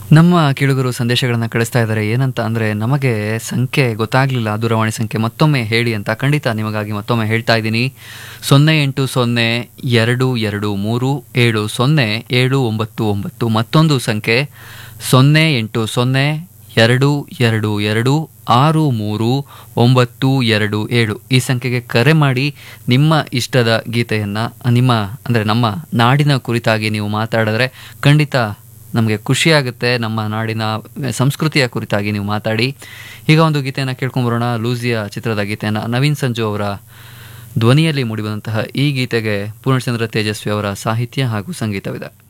ನಮ್ಮ ಕೇಳುಗರು ಸಂದೇಶಗಳನ್ನು ಕಳಿಸ್ತಾ ಇದ್ದಾರೆ ಏನಂತ ಅಂದರೆ ನಮಗೆ ಸಂಖ್ಯೆ ಗೊತ್ತಾಗಲಿಲ್ಲ ದೂರವಾಣಿ ಸಂಖ್ಯೆ ಮತ್ತೊಮ್ಮೆ ಹೇಳಿ ಅಂತ ಖಂಡಿತ ನಿಮಗಾಗಿ ಮತ್ತೊಮ್ಮೆ ಹೇಳ್ತಾ ಇದ್ದೀನಿ ಸೊನ್ನೆ ಎಂಟು ಸೊನ್ನೆ ಎರಡು ಎರಡು ಮೂರು ಏಳು ಸೊನ್ನೆ ಏಳು ಒಂಬತ್ತು ಒಂಬತ್ತು ಮತ್ತೊಂದು ಸಂಖ್ಯೆ ಸೊನ್ನೆ ಎಂಟು ಸೊನ್ನೆ ಎರಡು ಎರಡು ಎರಡು ಆರು ಮೂರು ಒಂಬತ್ತು ಎರಡು ಏಳು ಈ ಸಂಖ್ಯೆಗೆ ಕರೆ ಮಾಡಿ ನಿಮ್ಮ ಇಷ್ಟದ ಗೀತೆಯನ್ನು ನಿಮ್ಮ ಅಂದರೆ ನಮ್ಮ ನಾಡಿನ ಕುರಿತಾಗಿ ನೀವು ಮಾತಾಡಿದ್ರೆ ಖಂಡಿತ ನಮಗೆ ಖುಷಿಯಾಗುತ್ತೆ ನಮ್ಮ ನಾಡಿನ ಸಂಸ್ಕೃತಿಯ ಕುರಿತಾಗಿ ನೀವು ಮಾತಾಡಿ ಈಗ ಒಂದು ಗೀತೆಯನ್ನು ಕೇಳ್ಕೊಂಬರೋಣ ಲೂಸಿಯಾ ಚಿತ್ರದ ಗೀತೆಯನ್ನು ನವೀನ್ ಸಂಜು ಅವರ ಧ್ವನಿಯಲ್ಲಿ ಮೂಡಿಬಂದಂತಹ ಈ ಗೀತೆಗೆ ಪೂರ್ಣಚಂದ್ರ ತೇಜಸ್ವಿ ಅವರ ಸಾಹಿತ್ಯ ಹಾಗೂ ಸಂಗೀತವಿದೆ